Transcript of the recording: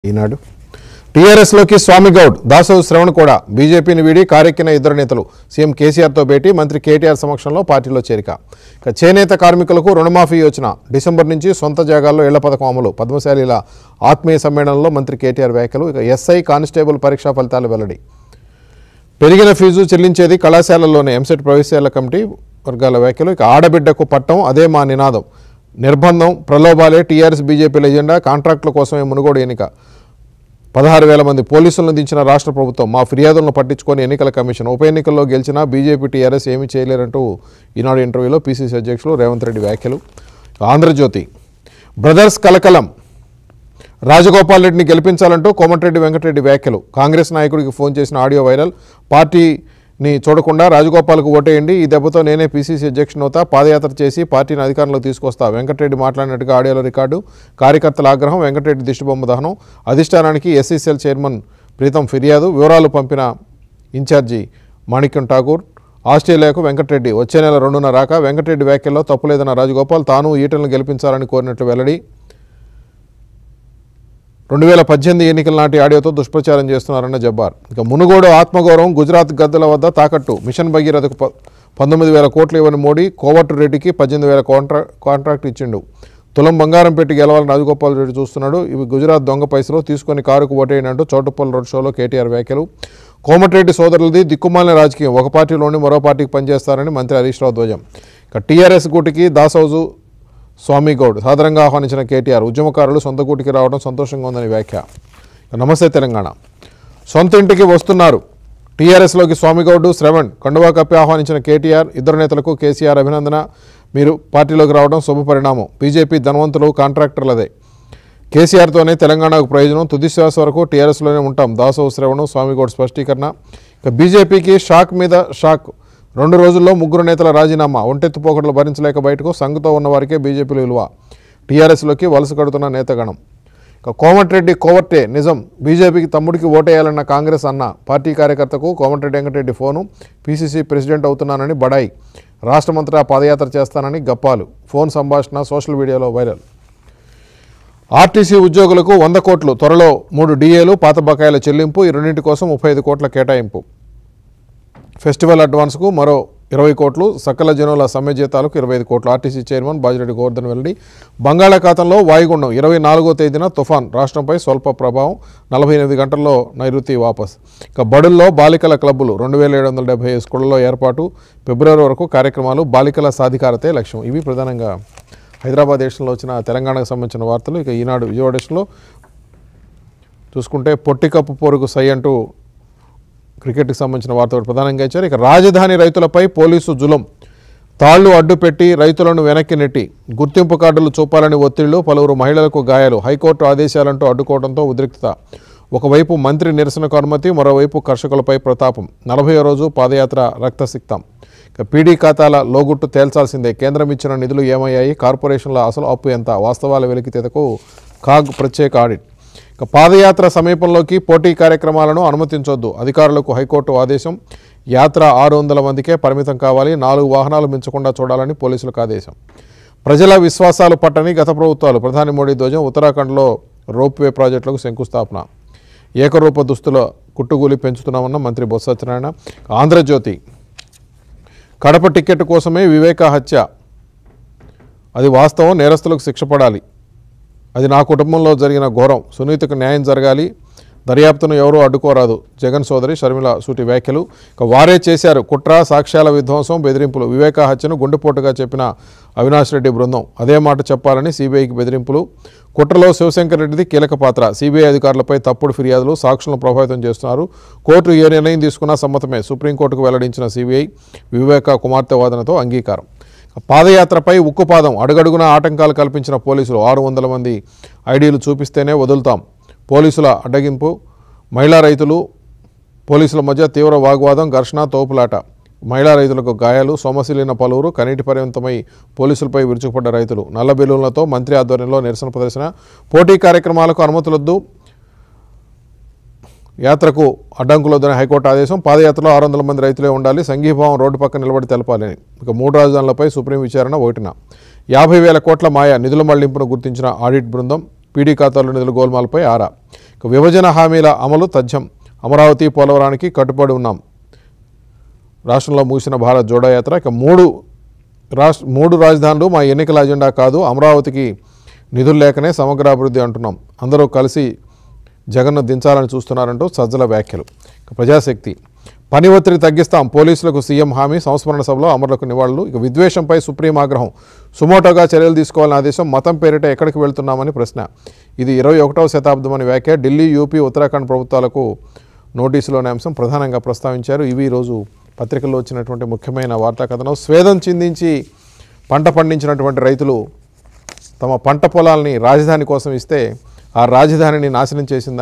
ఈనాడు టీఆర్ఎస్లోకి స్వామి గౌడ్ దాసోజు శ్రవణ్ కూడా బీజేపీని వీడి కారెక్కిన ఇద్దరు నేతలు సీఎం కేసీఆర్తో భేటీ మంత్రి కేటీఆర్ సమక్షంలో పార్టీలో చేరిక ఇక చేనేత కార్మికులకు రుణమాఫీ యోచన డిసెంబర్ నుంచి సొంత జాగాల్లో ఇళ్ల పథకం అమలు పద్మశాలిల ఆత్మీయ సమ్మేళనంలో మంత్రి కేటీఆర్ వ్యాఖ్యలు ఇక ఎస్ఐ కానిస్టేబుల్ పరీక్షా ఫలితాలు వెల్లడి పెరిగిన ఫీజు చెల్లించేది కళాశాలల్లోనే ఎంసెట్ ప్రవేశాల కమిటీ వర్గాల వ్యాఖ్యలు ఇక ఆడబిడ్డకు పట్టం అదే మా నినాదం నిర్బంధం ప్రలోభాలే టీఆర్ఎస్ బీజేపీల ఎజెండా కాంట్రాక్టుల కోసమే మునుగోడు ఎన్నిక పదహారు వేల మంది పోలీసులను దించిన రాష్ట్ర ప్రభుత్వం మా ఫిర్యాదులను పట్టించుకొని ఎన్నికల కమిషన్ ఉప ఎన్నికల్లో గెలిచినా బీజేపీ టీఆర్ఎస్ ఏమీ చేయలేరంటూ ఈనాడు ఇంటర్వ్యూలో పీసీసీ అధ్యక్షులు రేవంత్ రెడ్డి వ్యాఖ్యలు ఆంధ్రజ్యోతి బ్రదర్స్ కలకలం రాజగోపాల్ రెడ్డిని గెలిపించాలంటూ కోమటిరెడ్డి వెంకటరెడ్డి వ్యాఖ్యలు కాంగ్రెస్ నాయకుడికి ఫోన్ చేసిన ఆడియో వైరల్ పార్టీని చూడకుండా రాజగోపాల్కు ఓటేయండి ఈ దెబ్బతో నేనే పీసీసీ అధ్యక్షుని అవుతా పాదయాత్ర చేసి పార్టీని అధికారంలోకి తీసుకొస్తా వెంకటరెడ్డి మాట్లాడినట్టుగా ఆడియోలో రికార్డు కార్యకర్తల ఆగ్రహం వెంకటరెడ్డి దిష్టిబొమ్మ దహనం అధిష్టానానికి ఎస్సీసీఎల్ చైర్మన్ ప్రీతం ఫిర్యాదు వివరాలు పంపిన ఇన్ఛార్జి మాణిక్యం ఠాకూర్ ఆస్ట్రేలియాకు వెంకటరెడ్డి వచ్చే నెల రెండున రాక వెంకటరెడ్డి వ్యాఖ్యల్లో తప్పులేదన్న రాజగోపాల్ తాను ఈటలను గెలిపించాలని కోరినట్లు వెల్లడి రెండు వేల పద్దెనిమిది ఎన్నికల నాటి ఆడియోతో దుష్ప్రచారం చేస్తున్నారన్న జబ్బార్ ఇక మునుగోడు ఆత్మగౌరవం గుజరాత్ గద్దెల వద్ద తాకట్టు మిషన్ భగీరథకు ప- పంతొమ్మిది వేల కోట్లు ఇవ్వని మోడీ కోవట్టు రెడ్డికి పద్దెనిమిది వేల కాంట్రా కాంట్రాక్ట్ ఇచ్చిండు తులం బంగారం పెట్టి గెలవాలని రాజగోపాల్ రెడ్డి చూస్తున్నాడు ఇవి గుజరాత్ దొంగ పైసలు తీసుకొని కారుకు ఓటేయనంటూ చౌటుప్పల్ రోడ్ షోలో కేటీఆర్ వ్యాఖ్యలు కోమటిరెడ్డి సోదరులది దిక్కుమాలిన రాజకీయం ఒక పార్టీలోని మరో పార్టీకి పనిచేస్తారని మంత్రి హరీష్ రావు ధ్వజం ఇక టీఆర్ఎస్ గూటికి దాసౌజు స్వామి గౌడ్ సాదరంగా ఆహ్వానించిన కేటీఆర్ ఉద్యమకారులు సొంత గూటికి రావడం సంతోషంగా ఉందని వ్యాఖ్య నమస్తే తెలంగాణ సొంత ఇంటికి వస్తున్నారు టీఆర్ఎస్లోకి స్వామిగౌడ్ శ్రవణ్ కండువా కప్పి ఆహ్వానించిన కేటీఆర్ ఇద్దరు నేతలకు కేసీఆర్ అభినందన మీరు పార్టీలోకి రావడం శుభ పరిణామం బీజేపీ ధనవంతులు కాంట్రాక్టర్లదే కేసీఆర్తోనే తెలంగాణకు ప్రయోజనం తుది శ్వాస వరకు టీఆర్ఎస్లోనే ఉంటాం దాసో శ్రవణం స్వామిగౌడ్ స్పష్టీకరణ ఇక బీజేపీకి షాక్ మీద షాక్ రెండు రోజుల్లో ముగ్గురు నేతల రాజీనామా ఒంటెత్తు పోకడలు భరించలేక బయటకు సంఘతో ఉన్న వారికే బీజేపీలో విలువ టీఆర్ఎస్లోకి వలస కడుతున్న నేతగణం ఇక కోమటిరెడ్డి కోవర్టే నిజం బీజేపీకి తమ్ముడికి ఓటేయాలన్న కాంగ్రెస్ అన్న పార్టీ కార్యకర్తకు Komatireddy Venkat Reddy phone PCC president అవుతున్నానని బడాయి రాష్ట్రమంతటా పాదయాత్ర చేస్తానని గప్పాలు ఫోన్ సంభాషణ సోషల్ మీడియాలో వైరల్ ఆర్టీసీ ఉద్యోగులకు వంద కోట్లు త్వరలో మూడు డిఏలు పాత బకాయిల చెల్లింపు ఈ రెండింటి కోసం ముప్పై ఐదు కోట్ల కేటాయింపు ఫెస్టివల్ అడ్వాన్స్కు మరో ఇరవై కోట్లు సకల జనుల సమ్మె జీతాలకు ఇరవై ఐదు కోట్లు ఆర్టీసీ చైర్మన్ బాజిరెడ్డి గోవర్ధన్ వెల్లడి బంగాళాఖాతంలో వాయుగుండం ఇరవై నాలుగో తేదీన తుఫాన్ రాష్ట్రంపై స్వల్ప ప్రభావం నలభై ఎనిమిది గంటల్లో నైరుతి వాపస్ ఇక బడుల్లో బాలికల క్లబ్బులు రెండు వేల ఏడు వందల డెబ్బై ఐదు స్కూళ్లలో ఏర్పాటు ఫిబ్రవరి వరకు కార్యక్రమాలు బాలికల సాధికారతే లక్ష్యం ఇవి ప్రధానంగా హైదరాబాద్ దేశంలో వచ్చిన తెలంగాణకు సంబంధించిన వార్తలు ఇక ఈనాడు విజయవాడ దేశంలో చూసుకుంటే పొట్టి కప్పు పోరుకు సై అంటూ క్రికెట్కి సంబంధించిన వార్త ఒకటి ప్రధానంగా ఇచ్చారు ఇక రాజధాని రైతులపై పోలీసు జులం తాళ్లు అడ్డుపెట్టి రైతులను వెనక్కి నెట్టి గుర్తింపు కార్డులు చూపాలని ఒత్తిళ్లు పలువురు మహిళలకు గాయాలు హైకోర్టు ఆదేశాలంటూ అడ్డుకోవడంతో ఉద్రిక్తత ఒకవైపు మంత్రి నిరసనకు అనుమతి మరోవైపు కర్షకులపై ప్రతాపం నలభై రోజు పాదయాత్ర రక్తసిక్తం ఇక పీడీ ఖాతాల లోగుట్టు తేల్చాల్సిందే కేంద్రం ఇచ్చిన నిధులు ఏమయ్యాయి కార్పొరేషన్ల అసలు అప్పు ఎంత వాస్తవాల వెలికితేతకు కాగ్ ప్రత్యేక ఆడిట్ ఇక పాదయాత్ర సమీపంలోకి పోటీ కార్యక్రమాలను అనుమతించొద్దు అధికారులకు హైకోర్టు ఆదేశం యాత్ర ఆరు వందల మందికే పరిమితం కావాలి నాలుగు వాహనాలు మించకుండా చూడాలని పోలీసులకు ఆదేశం ప్రజల విశ్వాసాలు పట్టని గత ప్రభుత్వాలు ప్రధాని మోడీ ధ్వజం ఉత్తరాఖండ్లో రోప్వే ప్రాజెక్టులకు శంకుస్థాపన ఏకరూప దుస్తుల కుట్టుగూలి పెంచుతున్నామన్న మంత్రి బొత్స సత్యనారాయణ ఆంధ్రజ్యోతి కడప టికెట్ కోసమే వివేక హత్య అది వాస్తవం నేరస్తులకు శిక్ష పడాలి అది నా కుటుంబంలో జరిగిన ఘోరం సునీతకు న్యాయం జరగాలి దర్యాప్తును ఎవరూ అడ్డుకోరాదు జగన్ సోదరి షర్మిల సూటి వ్యాఖ్యలు ఇక వారే చేశారు కుట్ర సాక్ష్యాల విధ్వంసం బెదిరింపులు వివేక హత్యను గుండెపోటుగా చెప్పిన అవినాష్ రెడ్డి బృందం అదే మాట చెప్పాలని సిబిఐకి బెదిరింపులు కుట్రలో శివశంకర్ రెడ్డిది కీలక పాత్ర సిబిఐ అధికారులపై తప్పుడు ఫిర్యాదులు సాక్షులను ప్రభావితం చేస్తున్నారు కోర్టు ఏ నిర్ణయం తీసుకున్నా సమ్మతమే సుప్రీంకోర్టుకు వెల్లడించిన సిబిఐ వివేక కుమార్తె వాదనతో అంగీకారం పాదయాత్రపై ఉక్కుపాదం అడుగడుగున ఆటంకాలు కల్పించిన పోలీసులు ఆరు వందల మంది ఐడీలు చూపిస్తేనే వదులుతాం పోలీసుల అడ్డగింపు మహిళా రైతులు పోలీసుల మధ్య తీవ్ర వాగ్వాదం ఘర్షణ తోపులాట మహిళా రైతులకు గాయాలు సొమ్మసిల్లిన పలువురు కనీటి పర్యంతమై పోలీసులపై విరుచుకుపడ్డ రైతులు నల్ల బెలూన్లతో మంత్రి ఆధ్వర్యంలో నిరసన ప్రదర్శన పోటీ కార్యక్రమాలకు అనుమతులొద్దు యాత్రకు అడ్డంకులొద్దని హైకోర్టు ఆదేశం పాదయాత్రలో ఆరు వందల మంది రైతులే ఉండాలి సంఘీభావం రోడ్డు పక్కన నిలబడి తెలపాలని ఇక మూడు రాజధానులపై సుప్రీం విచారణ ఒకటిన యాభై వేల కోట్ల మాయ నిధుల మళ్లింపును గుర్తించిన ఆడిట్ బృందం పీడీ ఖాతాలో నిధుల గోల్మాలపై ఆరా ఇక విభజన హామీల అమలు తథ్యం అమరావతి పోలవరానికి కట్టుబడి ఉన్నాం రాష్ట్రంలో ముగిసిన భారత్ జోడో యాత్ర ఇక మూడు రాష్ట్ర మూడు రాజధానులు మా ఎన్నికల అజెండా కాదు అమరావతికి నిధులు లేకనే సమగ్ర అభివృద్ధి అంటున్నాం అందరూ కలిసి జగన్ను దించాలని చూస్తున్నారంటూ సజ్జల వ్యాఖ్యలు ఇక ప్రజాశక్తి పని ఒత్తిడి తగ్గిస్తాం పోలీసులకు సీఎం హామీ సంస్మరణ సభలో అమరులకు నివాళులు ఇక విద్వేషంపై సుప్రీం ఆగ్రహం సుమోటోగా చర్యలు తీసుకోవాలని ఆదేశం మతం పేరిట ఎక్కడికి వెళ్తున్నామని ప్రశ్న ఇది ఇరవై ఒకటవ శతాబ్దం అని వ్యాఖ్య ఢిల్లీ యూపీ ఉత్తరాఖండ్ ప్రభుత్వాలకు నోటీసులోని అంశం ప్రధానంగా ప్రస్తావించారు ఇవి ఈరోజు పత్రికల్లో వచ్చినటువంటి ముఖ్యమైన వార్తా కథనం స్వేదం చిందించి పంట పండించినటువంటి రైతులు తమ పంట పొలాల్ని రాజధాని కోసం ఇస్తే ఆ రాజధానిని నాశనం చేసింది